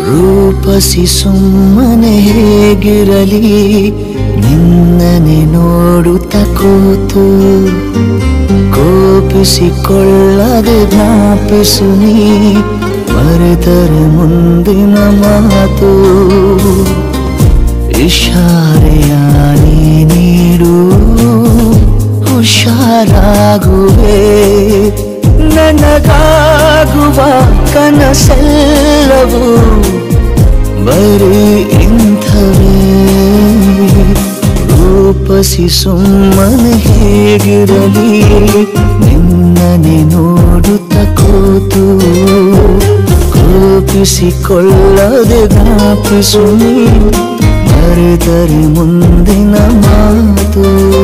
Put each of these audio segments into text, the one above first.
ರೂಪಸಿ ಸುಮ್ಮನೆ ಹೇಗಿರಲಿ ನಿನ್ನನೆ ನೋಡುತ್ತ ಕೂತು ಕೋಪಿಸಿಕೊಳ್ಳದೆ ಜ್ಞಾಪಿಸು ನೀ ಮರೆತರೆ ಮುಂದಿನ ಮಾತು ಇಶಾರೆಯ ನೀ ನೀಡು ಹುಷಾರಾಗುವೆ ನನಗಾಗುವ ಕನಸೆಲ್ಲವೂ ಬರೀ ಇಂಥವೇ ರೂಪಸಿ ಸುಮ್ಮನೆ ಹೇಗಿರಲಿ ನಿನ್ನನೆ ನೋಡುತ್ತ ಕೂತು ಕೋಪಿಸಿಕೊಳ್ಳದೆ ಜ್ಞಾಪಿಸು ನೀ ಮರೆತರೆ ಮುಂದಿನ ಮಾತು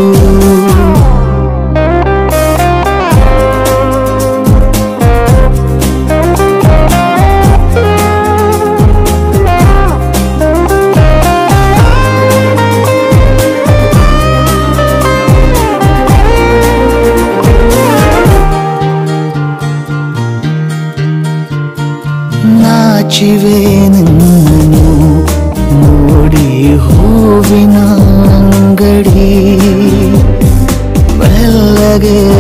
ನಾಚಿವೆ ನಿನ್ನನು ನೋಡಿ ಹೂವಿನ ಅಂಗಡಿ ಮೆಲ್ಲಗೆ